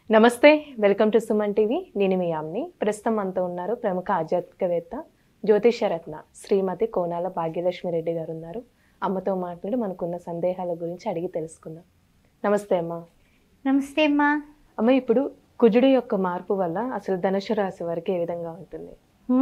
నమస్తే welcome to Suman TV నేను మీ యామ్ని ప్రస్తుతం మనతో ఉన్నారు ప్రముఖ ఆధ్యాత్మికవేత్త జ్యోతిషరత్న శ్రీమతి కోనాల భాగ్యలక్ష్మి రెడ్డి గారు ఉన్నారు అమ్మతో మాట్లాడి మనకున్న సందేహాల గురించి అడిగి తెలుసుకుందాం నమస్తే అమ్మ నమస్తే అమ్మా అమ్మ ఇప్పుడు కుజుడు యొక్క మార్పు వల్ల అసలు ధనుసు రాశి వారికి ఏ విధంగా ఉంటుంది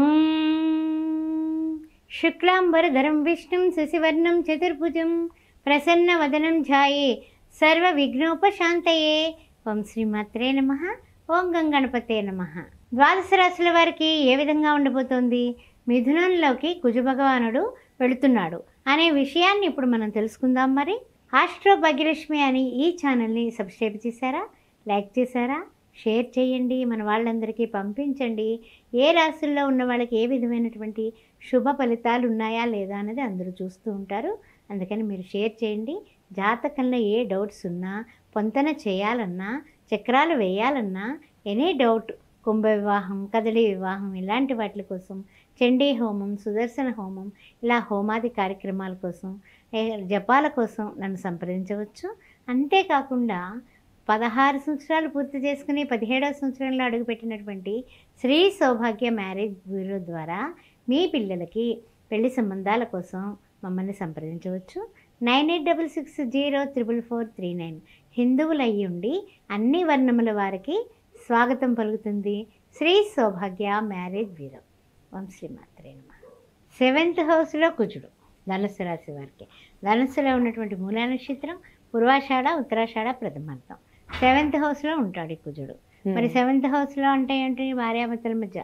మ్మ్. శుక్లాంబరధరం విష్ణుం శశివర్ణం చతుర్భుజం ప్రసన్నవదనం ఝాయే సర్వ విఘ్నోపశాంతయే ఓం శ్రీమాత్రే నమ ఓం గంగణపతే నమ ద్వాదశ రాశుల వారికి ఏ విధంగా ఉండబోతోంది మిథునంలోకి కుజ భగవానుడు వెళుతున్నాడు అనే విషయాన్ని ఇప్పుడు మనం తెలుసుకుందాం మరి ఆస్ట్రో భాగ్యలక్ష్మి అని ఈ ఛానల్ని సబ్స్క్రైబ్ చేశారా లైక్ చేశారా షేర్ చేయండి మన వాళ్ళందరికీ పంపించండి ఏ రాశుల్లో ఉన్న వాళ్ళకి ఏ విధమైనటువంటి శుభ ఫలితాలు ఉన్నాయా లేదా అనేది అందరూ చూస్తూ ఉంటారు అందుకని మీరు షేర్ చేయండి జాతకంలో ఏ డౌట్స్ ఉన్నా పొంతన చేయాలన్నా చక్రాలు వేయాలన్నా ఎనీ డౌట్ కుంభ వివాహం కదలి వివాహం ఇలాంటి వాటి కోసం చండీ హోమం సుదర్శన హోమం ఇలా హోమాది కార్యక్రమాల కోసం ఏ జపాల కోసం నన్ను సంప్రదించవచ్చు అంతేకాకుండా పదహారు సంవత్సరాలు పూర్తి చేసుకుని పదిహేడవ సంవత్సరంలో అడుగుపెట్టినటువంటి శ్రీ సౌభాగ్య మ్యారేజ్ బ్యూరో ద్వారా మీ పిల్లలకి పెళ్లి సంబంధాల కోసం మమ్మల్ని సంప్రదించవచ్చు nine eight double six zero triple four three nine హిందువులు అయ్యి ఉండి అన్ని వర్ణముల వారికి స్వాగతం పలుకుతుంది శ్రీ సౌభాగ్య మ్యారేజ్ బ్యూరో వంశ్రీమాత్రే నమ సెవెంత్ హౌస్లో కుజుడు ధనుసు రాశి వారికి ధనుసులో ఉన్నటువంటి మూలా నక్షత్రం పూర్వాషాఢ ఉత్తరాషాఢ ప్రథమార్థం సెవెంత్ హౌస్లో ఉంటాడు ఈ కుజుడు మరి సెవెంత్ హౌస్లో అంటే ఏంటి భార్యాభర్తల మధ్య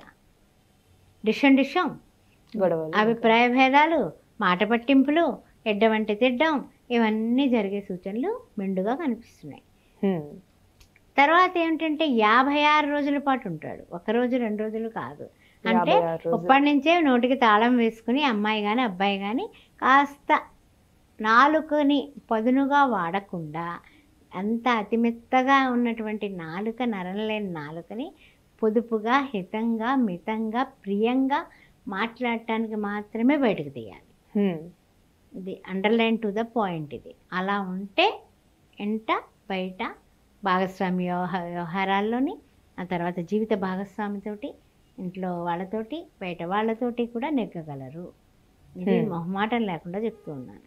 డిషన్ డిషం గొడవలు అభిప్రాయ భేదాలు మాట పట్టింపులు ఎడ్డవంటి తిడ్డం ఇవన్నీ జరిగే సూచనలు మెండుగా కనిపిస్తున్నాయి హ్మ్. తర్వాత ఏమిటంటే యాభై ఆరు రోజుల పాటు ఉంటాడు ఒక రోజు రెండు రోజులు కాదు అంటే యాభై ఆరు రోజులు. అప్పటి నుంచే నోటికి తాళం వేసుకుని అమ్మాయి కానీ అబ్బాయి కానీ కాస్త నాలుకని పదునుగా వాడకుండా అంత అతిమెత్తగా ఉన్నటువంటి నాలుక నరలేని నాలుకని పొదుపుగా హితంగా మితంగా ప్రియంగా మాట్లాడటానికి మాత్రమే బయటకు తీయాలి హ్మ్. ఇది అండర్లైన్ టు ద పాయింట్ ఇది అలా ఉంటే ఎంట బయట భాగస్వామి వ్యవహ వ్యవహారాల్లోని ఆ తర్వాత జీవిత భాగస్వామితోటి ఇంట్లో వాళ్ళతోటి బయట వాళ్ళతోటి కూడా నెగ్గగలరు ఇది Hmm. మొహమాటం లేకుండా చెప్తూ ఉన్నాను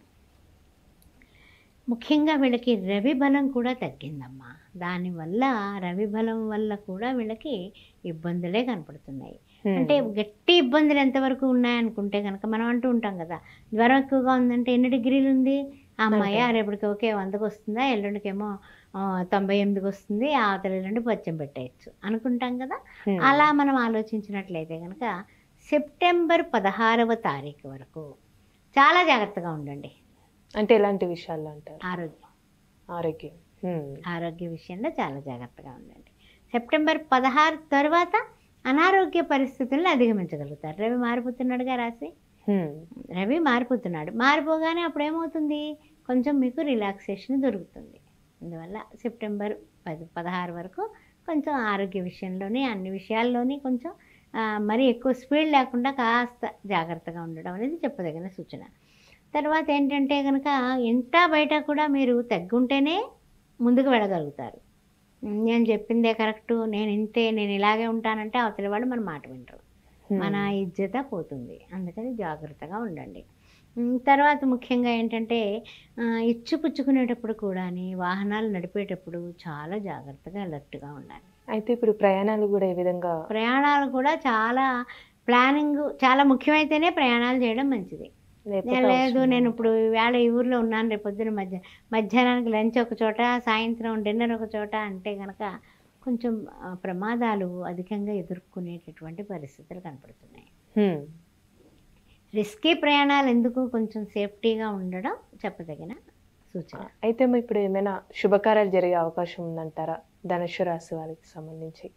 ముఖ్యంగా వీళ్ళకి రవి బలం కూడా తగ్గిందమ్మా దానివల్ల రవి బలం వల్ల కూడా వీళ్ళకి ఇబ్బందులే కనపడుతున్నాయి హ్మ్. అంటే గట్టి ఇబ్బందులు ఎంతవరకు ఉన్నాయనుకుంటే కనుక మనం అంటూ ఉంటాం కదా జ్వరం ఎక్కువగా ఉందంటే ఎన్ని డిగ్రీలు ఉంది ఆ అమ్మాయి అంతే. రేపటికి ఓకే వందకు వస్తుందా ఎల్లుండికేమో ఆ, తొంభై ఎనిమిదికి వస్తుంది ఆ ఎల్లుండి పచ్చం పెట్టేయచ్చు అనుకుంటాం కదా హ్మ్. అలా మనం ఆలోచించినట్లయితే కనుక సెప్టెంబర్ పదహారవ తారీఖు వరకు చాలా జాగ్రత్తగా ఉండండి అంటే ఎలాంటి విషయాలు అంటారు ఆరోగ్యం ఆరోగ్యం హ్మ్. ఆరోగ్య విషయంలో చాలా జాగ్రత్తగా ఉండండి సెప్టెంబర్ పదహారు తర్వాత అనారోగ్య పరిస్థితులను అధిగమించగలుగుతారు రవి మారిపోతున్నాడుగా రాసి హ్మ్. రవి మారిపోతున్నాడు మారిపోగానే అప్పుడు ఏమవుతుంది కొంచెం మీకు రిలాక్సేషన్ దొరుకుతుంది అందువల్ల సెప్టెంబర్ పది పదహారు వరకు కొంచెం ఆరోగ్య విషయంలోని అన్ని విషయాల్లోని కొంచెం ఆ, మరి ఎక్కువ స్పీడ్ లేకుండా కాస్త జాగ్రత్తగా ఉండడం అనేది చెప్పదగిన సూచన తర్వాత ఏంటంటే కనుక ఇంట బయట కూడా మీరు తగ్గుంటేనే ముందుకు వెళ్ళగలుగుతారు నేను చెప్పిందే కరెక్టు నేను ఇంతే నేను ఇలాగే ఉంటానంటే అవతలి వాళ్ళు మన మాట వింటారు హ్మ్. మన ఇజ్జత పోతుంది అందుకని జాగ్రత్తగా ఉండండి ఉమ్, తర్వాత ముఖ్యంగా ఏంటంటే ఆ, ఇచ్చిపుచ్చుకునేటప్పుడు కూడా వాహనాలు నడిపేటప్పుడు చాలా జాగ్రత్తగా అలర్ట్గా ఉండాలి అయితే ఇప్పుడు ప్రయాణాలు కూడా ఏ విధంగా ప్రయాణాలు కూడా చాలా ప్లానింగ్ చాలా ముఖ్యమైతేనే ప్రయాణాలు చేయడం మంచిది లేకపోతే నేను లేదు అవసరం నేను ఇప్పుడు వేళ ఈ ఊర్లో ఉన్నాను రేపు పొద్దున మధ్య మధ్యాహ్నానికి లంచ్ ఒక చోట సాయంత్రం డిన్నర్ ఒక చోట అంటే కనుక కొంచెం ఆ, ప్రమాదాలు అధికంగా ఎదుర్కొనేటటువంటి పరిస్థితులు కనపడుతున్నాయి హ్మ్. రిస్కీ ప్రయాణాలు ఎందుకు కొంచెం సేఫ్టీగా ఉండడం చెప్పదగిన సూచన అయితే మరి ఇప్పుడు ఏమైనా శుభకార్యాలు జరిగే అవకాశం ఉందంటారా ధనుసు రాశి వారికి సంబంధించి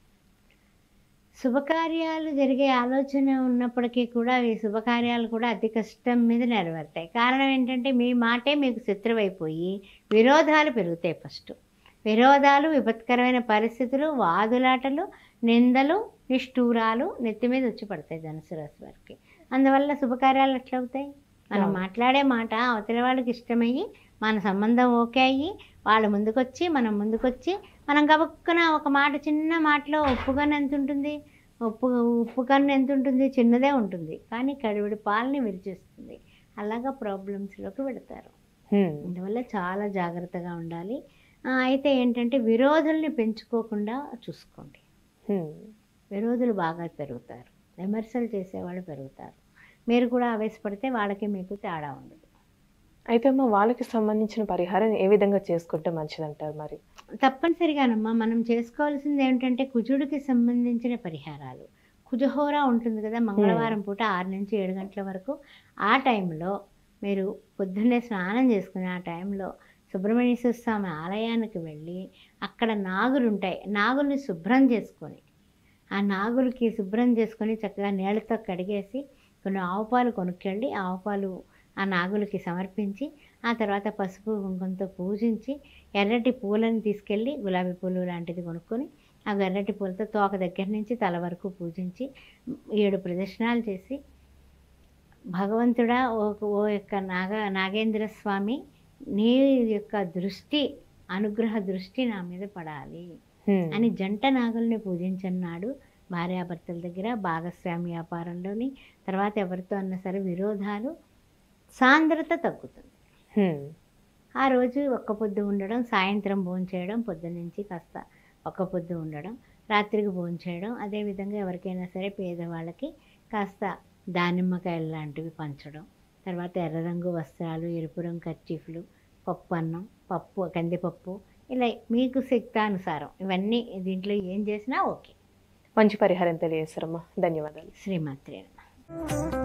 శుభకార్యాలు జరిగే ఆలోచన ఉన్నప్పటికీ కూడా ఈ శుభకార్యాలు కూడా అతి కష్టం మీద నెరవేరుతాయి కారణం ఏంటంటే మీ మాటే మీకు శత్రువైపోయి విరోధాలు పెరుగుతాయి ఫస్ట్ విరోధాలు విపత్కరమైన పరిస్థితులు వాదులాటలు నిందలు నిష్ఠూరాలు నెత్తి మీద వచ్చి పడతాయి ధనుసు రాశి వారికి అందువల్ల శుభకార్యాలు ఎట్లా అవుతాయి మనం అవును. మాట్లాడే మాట అవతల వాళ్ళకి ఇష్టమయ్యి మన సంబంధం ఓకే అయ్యి వాళ్ళు ముందుకొచ్చి మనం ముందుకొచ్చి మనం గబక్కున ఒక మాట చిన్న మాటలో ఉప్పు కన్ను ఎంత ఉంటుంది ఉప్పు ఉప్పు కన్ను ఎంత ఉంటుంది చిన్నదే ఉంటుంది కానీ కడివిడి పాలని విరిచేస్తుంది అలాగా ప్రాబ్లమ్స్లోకి పెడతారు హ్మ్. అందువల్ల చాలా జాగ్రత్తగా ఉండాలి ఆ, అయితే ఏంటంటే విరోధుల్ని పెంచుకోకుండా చూసుకోండి హ్మ్. విరోధులు బాగా పెరుగుతారు విమర్శలు చేసేవాళ్ళు పెరుగుతారు మీరు కూడా ఆవేశపడితే వాళ్ళకి మీకు తేడా ఉండదు అయితే అమ్మ వాళ్ళకి సంబంధించిన పరిహారం ఏ విధంగా చేసుకుంటే మంచిదంటారు మరి తప్పనిసరిగానమ్మా మనం చేసుకోవాల్సింది ఏమిటంటే కుజుడికి సంబంధించిన పరిహారాలు కుజహోర ఉంటుంది కదా మంగళవారం పూట ఆరు నుంచి ఏడు గంటల వరకు ఆ టైంలో మీరు పొద్దున్నే స్నానం చేసుకుని ఆ టైంలో సుబ్రహ్మణ్యేశ్వర స్వామి ఆలయానికి వెళ్ళి అక్కడ నాగులు ఉంటాయి నాగుల్ని శుభ్రం చేసుకొని ఆ నాగులకి శుభ్రం చేసుకొని చక్కగా నీళ్ళతో కడిగేసి కొన్ని ఆవు పాలు కొనుక్కెళ్ళి ఆవు పాలు ఆ నాగులకి సమర్పించి ఆ తర్వాత పసుపు కుంకుమతో పూజించి ఎర్రటి పూలను తీసుకెళ్ళి గులాబీ పూలు లాంటిది కొనుక్కొని ఆ ఎర్రటి పూలతో తోక దగ్గర నుంచి తల వరకు పూజించి ఏడు ప్రదక్షిణాలు చేసి భగవంతుడా ఓ ఓ యొక్క నాగ నాగేంద్ర స్వామి నీ యొక్క దృష్టి అనుగ్రహ దృష్టి నా మీద పడాలి హ్మ్. అని జంట నాగుల్ని పూజించన్నాడు భార్యాభర్తల దగ్గర భాగస్వామి వ్యాపారంలోని తర్వాత ఎవరితో అన్నా సరే విరోధాలు సాంద్రత తగ్గుతుంది హ్మ్. ఆ రోజు ఒక్క పొద్దు ఉండడం సాయంత్రం భోంచేయడం పొద్దున్నుంచి కాస్త ఒక్క పొద్దు ఉండడం రాత్రికి భోంచేయడం అదేవిధంగా ఎవరికైనా సరే పేదవాళ్ళకి కాస్త దానిమ్మకాయలు లాంటివి పంచడం తర్వాత ఎర్ర రంగు వస్త్రాలు ఎరుపు రంగు కర్చీఫ్లు పప్పు అన్నం పప్పు కందిపప్పు ఇలా మీకు శక్తానుసారం ఇవన్నీ దీంట్లో ఏం చేసినా ఓకే మంచి పరిహారం తెలియజేస్తారమ్మా ధన్యవాదాలు శ్రీమాత్రే నమః